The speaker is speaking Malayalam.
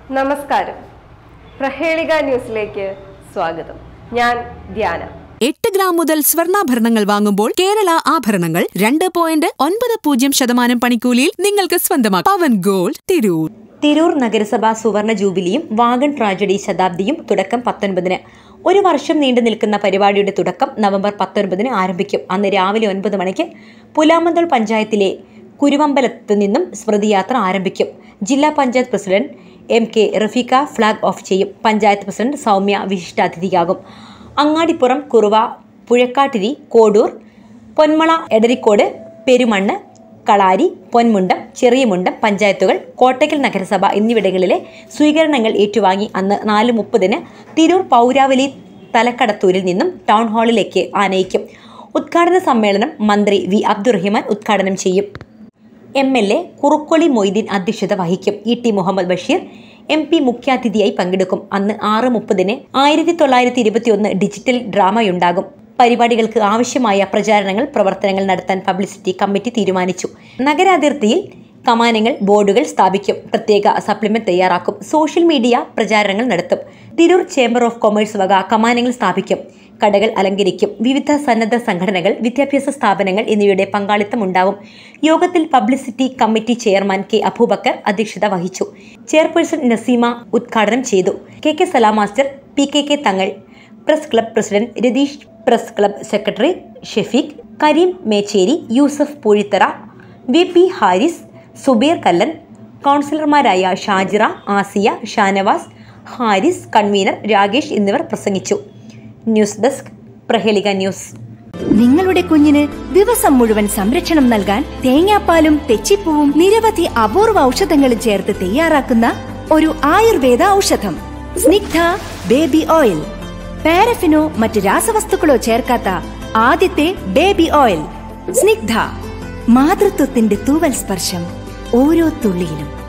നമസ്കാരം പ്രഹേളിക ന്യൂസിലേക്ക് സ്വാഗതം ഞാൻ ധ്യാന എട്ട് ഗ്രാം മുതൽ സ്വർണ്ണാഭരണങ്ങൾ വാങ്ങുമ്പോൾ കേരള ആഭരണങ്ങൾ രണ്ട് പോയിന്റ് ഒൻപത് പൂജ്യം ശതമാനം പണിക്കൂലിയിൽ നിങ്ങൾക്ക് സ്വന്തമാക്കാം പവൻ ഗോൾഡ് തിരൂർ തിരൂർ നഗരസഭ സുവർണ ജൂബിലിയും വാഗൺ ട്രാജഡി ശതാബ്ദിയും തുടക്കം പത്തൊൻപതിന് ഒരു വർഷം നീണ്ടു നിൽക്കുന്ന പരിപാടിയുടെ തുടക്കം നവംബർ പത്തൊൻപതിന് ആരംഭിക്കും അന്ന് രാവിലെ ഒൻപത് മണിക്ക് പുലാമന്തൾ പഞ്ചായത്തിലെ കുരുവമ്പലത്ത് നിന്നും സ്മൃതിയാത്ര ആരംഭിക്കും ജില്ലാ panchayat president M K Rafeeq flag off ചെയ്യും പഞ്ചായത്ത് പ്രസിഡന്റ് സൗമ്യ വിശിഷ്ടാതിഥിയാകും അങ്ങാടിപ്പുറം കുറുവ പുഴക്കാട്ടിരി കോഡൂർ പൊന്മള എടരിക്കോട് പെരുമണ്ണ് കളാരി പൊന്മുണ്ടം ചെറിയമുണ്ടം പഞ്ചായത്തുകൾ കോട്ടയ്ക്കൽ നഗരസഭ എന്നിവിടങ്ങളിലെ സ്വീകരണങ്ങൾ ഏറ്റുവാങ്ങി അന്ന് നാല് മുപ്പതിന് തിരൂർ പൗരാവലി തലക്കടത്തൂരിൽ നിന്നും ടൗൺ ഹാളിലേക്ക് ആനയിക്കും ഉദ്ഘാടന സമ്മേളനം മന്ത്രി വി അബ്ദുറഹിമാൻ ഉദ്ഘാടനം ചെയ്യും M L A Kurukkoli Moideen അധ്യക്ഷത വഹിക്കും E T Muhammad Basheer M P മുഖ്യാതിഥിയായി പങ്കെടുക്കും അന്ന് ആറ് മുപ്പതിന് ആയിരത്തി തൊള്ളായിരത്തി ഇരുപത്തിയൊന്ന് ഡിജിറ്റൽ ഡ്രാമയുണ്ടാകും പരിപാടികൾക്ക് ആവശ്യമായ പ്രചാരണങ്ങൾ പ്രവർത്തനങ്ങൾ നടത്താൻ പബ്ലിസിറ്റി കമ്മിറ്റി തീരുമാനിച്ചു നഗരാതിർത്തിയിൽ കമാനങ്ങൾ ബോർഡുകൾ സ്ഥാപിക്കും പ്രത്യേക സപ്ലിമെന്റ് തയ്യാറാക്കും സോഷ്യൽ മീഡിയ പ്രചാരണങ്ങൾ നടത്തും തിരൂർ ചേംബർ ഓഫ് കൊമേഴ്സ് വക കമാനങ്ങൾ സ്ഥാപിക്കും കടകൾ അലങ്കരിക്കും വിവിധ സന്നദ്ധ സംഘടനകൾ വിദ്യാഭ്യാസ സ്ഥാപനങ്ങൾ എന്നിവയുടെ പങ്കാളിത്തം ഉണ്ടാവും യോഗത്തിൽ publicity committee chairman K Abubakar അധ്യക്ഷത വഹിച്ചു ചെയർപേഴ്സൺ നസീമ ഉദ്ഘാടനം ചെയ്തു K K Salam master P K K Thangal press club president Ratheesh press club secretary Shefeeq Kareem Mecheri Yusuf Poozhithara V P Haris Subeer Kallan കൗൺസിലർമാരായ ഷാജിറ ആസിയ ഷാനവാസ് ഹാരിസ് കൺവീനർ രാകേഷ് എന്നിവർ പ്രസംഗിച്ചു ന്യൂസ് ഡെസ്ക് പ്രഹേളിക ന്യൂസ് നിങ്ങളുടെ കുഞ്ഞിന് ദിവസം മുഴുവൻ സംരക്ഷണം നൽകാൻ തേങ്ങാപ്പാലും തെച്ചിപ്പൂവും നിരവധി അപൂർവ ഔഷധങ്ങളും ചേർത്ത് തയ്യാറാക്കുന്ന ഒരു ആയുർവേദ ഔഷധം സ്നിഗ്ധ ബേബി ഓയിൽ പാരഫിനോ മറ്റ് രാസവസ്തുക്കളോ ചേർക്കാത്ത ആദ്യത്തെ ബേബി ഓയിൽ സ്നിഗ്ധ മാതൃത്വത്തിന്റെ തൂവൽ സ്പർശം ഓരോ തുള്ളിയിലും